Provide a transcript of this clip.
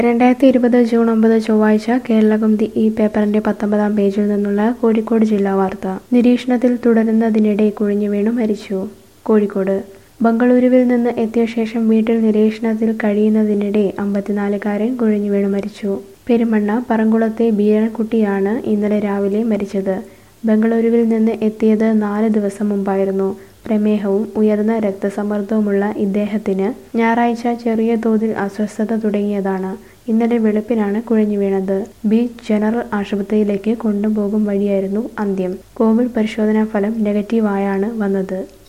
രണ്ടായിരത്തി ഇരുപത് ജൂൺ ഒമ്പത് ചൊവ്വാഴ്ച കേരളകൗമുദി ഈ പേപ്പറിന്റെ പത്തൊമ്പതാം പേജിൽ നിന്നുള്ള കോഴിക്കോട് ജില്ലാ വാർത്ത നിരീക്ഷണത്തിൽ തുടരുന്നതിനിടെ കുഴിഞ്ഞു വീണു മരിച്ചു കോഴിക്കോട് ബംഗളൂരുവിൽ നിന്ന് എത്തിയ ശേഷം വീട്ടിൽ നിരീക്ഷണത്തിൽ കഴിയുന്നതിനിടെ അമ്പത്തിനാലുകാരൻ കുഴിഞ്ഞു വീണു മരിച്ചു പെരുമണ്ണ പറങ്കുളത്തെ ബീരൻകുട്ടിയാണ് ഇന്നലെ രാവിലെ മരിച്ചത് ബംഗളൂരുവിൽ നിന്ന് എത്തിയത് നാല് ദിവസം മുമ്പായിരുന്നു പ്രമേഹവും ഉയർന്ന രക്തസമ്മർദ്ദവുമുള്ള ഇദ്ദേഹത്തിന് ഞായറാഴ്ച ചെറിയ തോതിൽ അസ്വസ്ഥത തുടങ്ങിയതാണ് ഇന്നലെ വെളുപ്പിനാണ് കുഴഞ്ഞു വീണത് ബീച്ച് ജനറൽ ആശുപത്രിയിലേക്ക് കൊണ്ടുപോകും വഴിയായിരുന്നു അന്ത്യം കോവിഡ് പരിശോധനാ ഫലം നെഗറ്റീവായാണ് വന്നത്